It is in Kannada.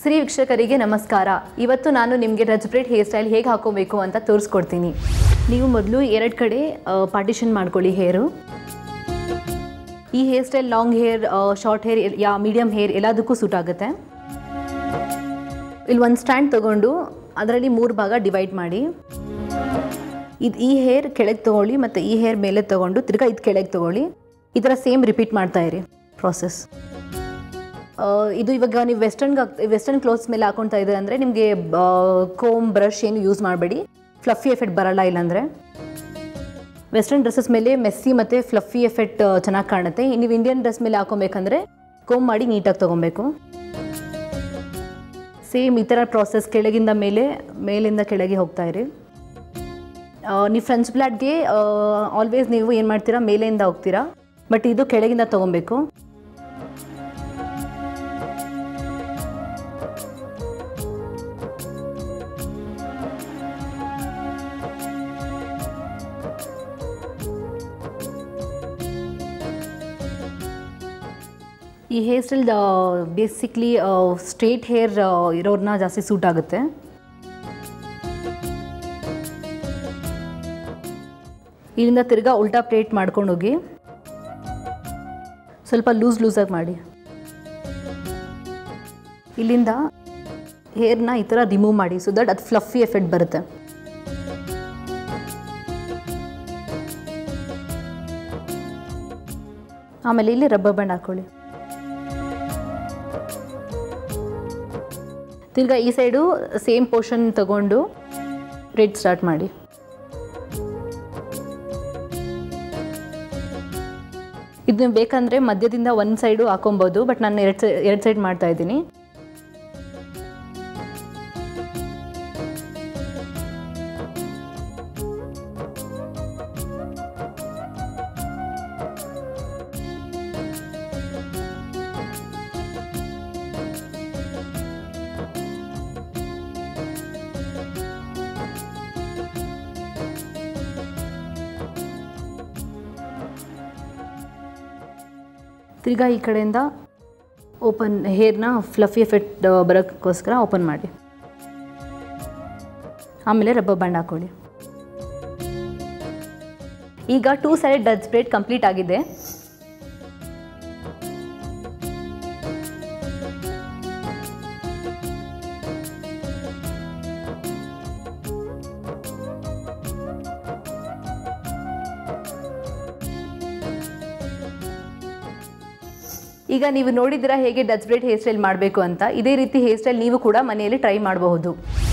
ಸ್ತ್ರೀ ವೀಕ್ಷಕರಿಗೆ ನಮಸ್ಕಾರ ಇವತ್ತು ನಾನು ನಿಮಗೆ ರಜ್ ಬ್ರೇಡ್ ಹೇರ್ ಸ್ಟೈಲ್ ಹೇಗೆ ಹಾಕೋಬೇಕು ಅಂತ ತೋರಿಸ್ಕೊಡ್ತೀನಿ ನೀವು ಮೊದಲು ಎರಡು ಕಡೆ ಪಾರ್ಟಿಷನ್ ಮಾಡ್ಕೊಳ್ಳಿ ಹೇರು ಈ hair style long hair short hair ಯಾ ಮೀಡಿಯಮ್ ಹೇರ್ ಎಲ್ಲದಕ್ಕೂ ಸೂಟ್ ಆಗುತ್ತೆ ಇಲ್ಲಿ ಒಂದು ಸ್ಟ್ಯಾಂಡ್ ತಗೊಂಡು ಅದರಲ್ಲಿ ಮೂರು ಭಾಗ ಡಿವೈಡ್ ಮಾಡಿ ಇದು ಈ ಹೇರ್ ಕೆಳಗೆ ತೊಗೊಳ್ಳಿ ಮತ್ತು ಈ ಹೇರ್ ಮೇಲೆ ತೊಗೊಂಡು ತಿರ್ಗಾ ಇದು ಕೆಳಗೆ ತೊಗೊಳ್ಳಿ ಈ ಥರ ಸೇಮ್ ರಿಪೀಟ್ ಮಾಡ್ತಾ ಇರಿ ಪ್ರಾಸೆಸ್ ಇದು ಇವಾಗ ನೀವು ವೆಸ್ಟರ್ನ್ಗೆ ವೆಸ್ಟರ್ನ್ ಕ್ಲೋತ್ಸ್ ಮೇಲೆ ಹಾಕೊಳ್ತಾ ಇದ್ದೀರ ಅಂದರೆ ನಿಮಗೆ ಕೋಮ್ ಬ್ರಷ್ ಏನು ಯೂಸ್ ಮಾಡಬೇಡಿ ಫ್ಲಫಿ ಎಫೆಕ್ಟ್ ಬರಲ್ಲ ಇಲ್ಲಾಂದರೆ ವೆಸ್ಟರ್ನ್ ಡ್ರೆಸ್ಸಸ್ ಮೇಲೆ ಮೆಸ್ಸಿ ಮತ್ತು ಫ್ಲಫಿ ಎಫೆಕ್ಟ್ ಚೆನ್ನಾಗಿ ಕಾಣುತ್ತೆ ನೀವು ಇಂಡಿಯನ್ ಡ್ರೆಸ್ ಮೇಲೆ ಹಾಕೊಬೇಕಂದ್ರೆ ಕೋಮ್ ಮಾಡಿ ನೀಟಾಗಿ ತೊಗೊಬೇಕು ಸೇಮ್ ಈ ಥರ ಪ್ರಾಸೆಸ್ ಕೆಳಗಿಂದ ಮೇಲೆ ಮೇಲಿಂದ ಕೆಳಗೆ ಹೋಗ್ತಾ ಇರಿ ನೀವು ಫ್ರೆಂಚ್ ಬ್ಲಾಡ್ಗೆ ಆಲ್ವೇಸ್ ನೀವು ಏನು ಮಾಡ್ತೀರಾ ಮೇಲೆಯಿಂದ ಹೋಗ್ತೀರಾ ಬಟ್ ಇದು ಕೆಳಗಿಂದ ತೊಗೊಬೇಕು ಈ hair style basically straight hair ಇರೋರನ್ನ ಜಾಸ್ತಿ ಸೂಟ್ ಆಗುತ್ತೆ ಇಲ್ಲಿಂದ ತಿರ್ಗಾ ಉಲ್ಟಾ ಪ್ಲೇಟ್ ಮಾಡ್ಕೊಂಡು ಹೋಗಿ ಸ್ವಲ್ಪ ಲೂಸ್ ಲೂಸಾಗಿ ಮಾಡಿ ಇಲ್ಲಿಂದ ಹೇರ್ನ ಈ ಥರ ರಿಮೂವ್ ಮಾಡಿ ಸೊ ದಟ್ ಅದು ಫ್ಲಫಿ ಎಫೆಕ್ಟ್ ಬರುತ್ತೆ ಆಮೇಲೆ ಇಲ್ಲಿ ರಬ್ಬರ್ ಬ್ಯಾಂಡ್ ಹಾಕ್ಕೊಳ್ಳಿ ತಿರ್ಗಾ ಈ ಸೈಡು ಸೇಮ್ ಪೋರ್ಷನ್ ತಗೊಂಡು ರೆಡ್ ಸ್ಟಾರ್ಟ್ ಮಾಡಿ ಇದು ನೀವು ಬೇಕಂದರೆ ಮಧ್ಯದಿಂದ ಒಂದು ಸೈಡು ಹಾಕೊಬೋದು ಬಟ್ ನಾನು ಎರಡು ಸೈ ಎರಡು ಸೈಡ್ ಮಾಡ್ತಾ ಇದ್ದೀನಿ ತಿರ್ಗಾ ಈ ಕಡೆಯಿಂದ ಓಪನ್ ಹೇರ್ನ ಫ್ಲಫಿ ಎಫೆಕ್ಟ್ ಬರೋಕ್ಕೋಸ್ಕರ ಓಪನ್ ಮಾಡಿ ಆಮೇಲೆ ರಬ್ಬರ್ ಬ್ಯಾಂಡ್ ಹಾಕೊಳ್ಳಿ ಈಗ two side Dutch braid complete ಆಗಿದೆ ಈಗ ನೀವು ನೋಡಿದ್ದೀರಾ ಹೇಗೆ ಡಚ್ ಬ್ರೇಡ್ ಹೇರ್ ಸ್ಟೈಲ್ ಮಾಡಬೇಕು ಅಂತ ಇದೇ ರೀತಿ ಹೇರ್ ಸ್ಟೈಲ್ ನೀವು ಕೂಡ ಮನೆಯಲ್ಲಿ ಟ್ರೈ ಮಾಡಬಹುದು